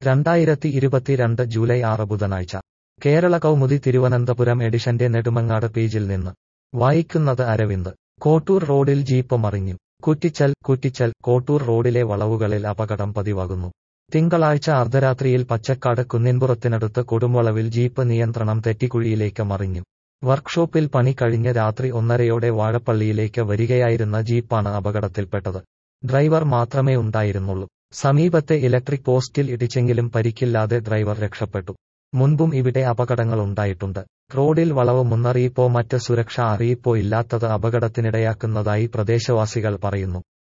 രണ്ടായിരത്തി ഇരുപത്തിരണ്ട് ജൂലൈ ആറ് ബുധനാഴ്ച കേരള കൗമുദി തിരുവനന്തപുരം എഡിഷന്റെ നെടുമങ്ങാട് പേജിൽ നിന്ന് വായിക്കുന്നത് അരവിന്ദ് കോട്ടൂർ റോഡിൽ ജീപ്പ് മറിഞ്ഞു കുറ്റിച്ചൽ കുറ്റിച്ചൽ കോട്ടൂർ റോഡിലെ വളവുകളിൽ അപകടം പതിവാകുന്നു തിങ്കളാഴ്ച അർദ്ധരാത്രിയിൽ പച്ചക്കാട് കുന്നിൻപുറത്തിനടുത്ത് കൊടുംവളവിൽ ജീപ്പ് നിയന്ത്രണം തെറ്റിക്കുഴിയിലേക്ക് മറിഞ്ഞു വർക്ക്ഷോപ്പിൽ പണി കഴിഞ്ഞ് രാത്രി ഒന്നരയോടെ വാഴപ്പള്ളിയിലേക്ക് വരികയായിരുന്ന ജീപ്പാണ് അപകടത്തിൽപ്പെട്ടത് ഡ്രൈവർ മാത്രമേ ഉണ്ടായിരുന്നുള്ളൂ സമീപത്തെ ഇലക്ട്രിക് പോസ്റ്റിൽ ഇടിച്ചെങ്കിലും പരിക്കില്ലാതെ ഡ്രൈവർ രക്ഷപ്പെട്ടു മുൻപും ഇവിടെ അപകടങ്ങൾ ഉണ്ടായിട്ടുണ്ട് റോഡിൽ വളവ് മുന്നറിയിപ്പോ മറ്റ് സുരക്ഷാ അറിയിപ്പോ ഇല്ലാത്തത് അപകടത്തിനിടയാക്കുന്നതായി പ്രദേശവാസികൾ പറയുന്നു